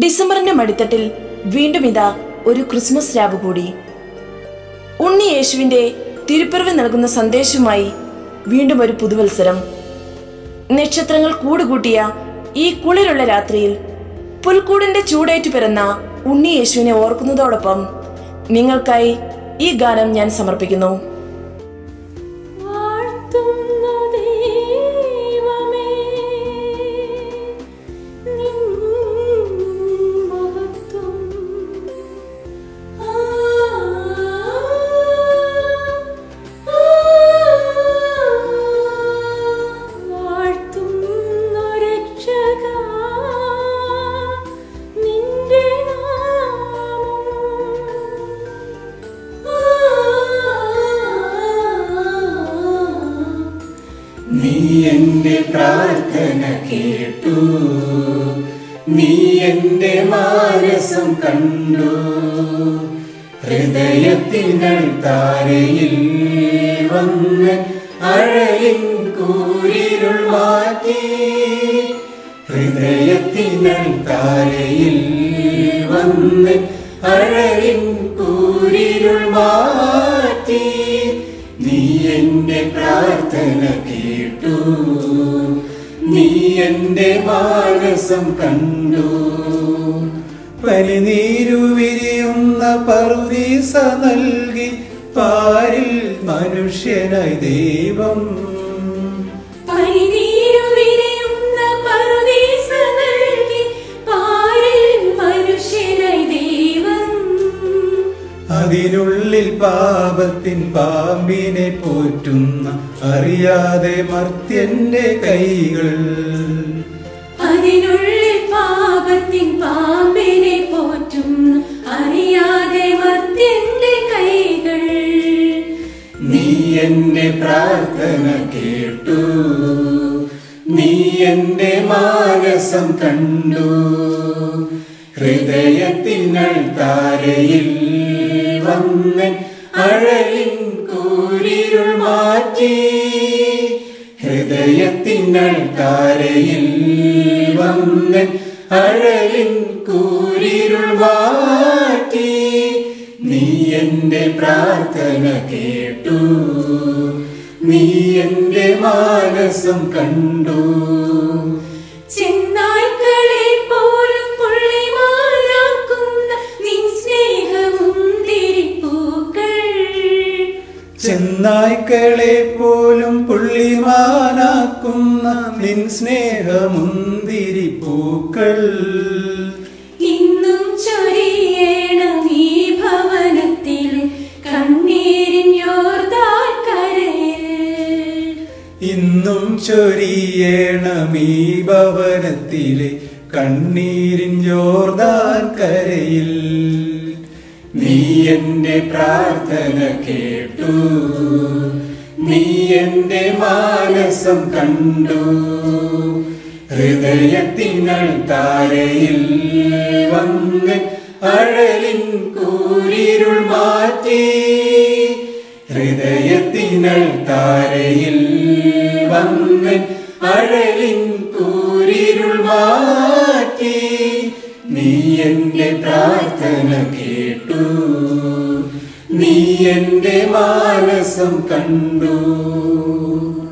ഡിസംബറിന്റെ മടിത്തട്ടിൽ വീണ്ടും ഇതാ ഒരു ക്രിസ്മസ് രാവ് കൂടി ഉണ്ണി യേശുവിന്റെ തിരുപ്പിറവി നൽകുന്ന സന്ദേശവുമായി വീണ്ടും ഒരു പുതുവത്സരം നക്ഷത്രങ്ങൾ കൂടുകൂട്ടിയ ഈ കുളിരുള്ള രാത്രിയിൽ പുൽക്കൂടിന്റെ ചൂടേറ്റു പിറന്ന ഉണ്ണി യേശുവിനെ ഓർക്കുന്നതോടൊപ്പം നിങ്ങൾക്കായി ഈ ഗാനം ഞാൻ സമർപ്പിക്കുന്നു വാഴ്ത്തുന്നു ദൈവമേ നിൻ മഹത്വം ആ വാഴ്ത്തുന്നു രക്ഷകാ നിന്റെ നാമം നീ എന്റെ പ്രാർത്ഥന കേട്ടു നീ എന്റെ മാനസം കണ്ടു ഹൃദയത്തിങ്ങൾ താരയിൽ വന്ന് അഴലിൻ കൂരിരുൾ മാറ്റി ഹൃദയത്തിങ്ങൾ താരയിൽ വന്ന് അഴലിൻ കൂരിരുൾ മാറ്റി നീ എന്റെ പ്രാർത്ഥന കേട്ടു നീ എന്റെ മാനസം കണ്ടു പനിനീരു വിരിയുന്ന പറുദീസ നൽകി പാരിൽ മനുഷ്യനായി ദൈവം പനിനീരു വിരിയുന്ന പറുദീസ നൽകി പാരിൽ മനുഷ്യനായി ദൈവം അതിനുള്ളിൽ പാപത്തിൻ പാമ്പിനെ പോറ്റുന്ന അറിയാതെ മർത്യന്റെ കൈകൾ അതിനുള്ളിൽ പാപത്തിൻ പാമ്പിനെ പോറ്റുന്നു അറിയാതെ മർത്യന്റെ കൈകൾ നീ എന്റെ പ്രാർത്ഥന കേട്ടു നീ എന്റെ മാനസം കണ്ടു ഹൃദയത്തിങ്ങൾ താരയിൽ വന്ന് അഴലിൻ കൂരിരുൾ മാറ്റി ഹൃദയത്തിങ്ങൾ താരയിൽ വന്ന് അഴലിൻ കൂരിരുൾ മാറ്റി നീ എന്റെ പ്രാർത്ഥന കേട്ടു നീ എന്റെ മാനസം കണ്ടു ചെന്നായ്ക്കളെ പോലും പുള്ളിമാനാക്കുന്ന നിൻ സ്നേഹമുന്തിരിപ്പൂക്കൾ ചെന്നായ്ക്കളെ പോലും പുള്ളിമാനാക്കുന്ന നിൻ സ്നേഹമുന്തിരി പൂക്കൾ ഇന്നും ചൊരിയണം ഈ ഭവനത്തിൽ കണ്ണീരിൻ യോർദാൻ കരയിൽ ഇന്നും ചൊരിയണം ഈ ഭവനത്തിലെ കണ്ണീരിൻ ജോർദാൻ കരയിൽ നീ എന്റെ പ്രാർത്ഥന കേട്ടു നീ എന്റെ മാനസം കണ്ടു ഹൃദയത്തിങ്ങൾ താരയിൽ വന്ന് അഴലിൻ കൂരിരുൾ മാറ്റി ഹൃദയത്തിങ്ങൾ താരയിൽ വന്ന് അഴലിൻ കൂരിരുൾ മാറ്റി നീ എന്റെ പ്രാർത്ഥന കേട്ടു നീ എന്റെ മാനസം കണ്ടു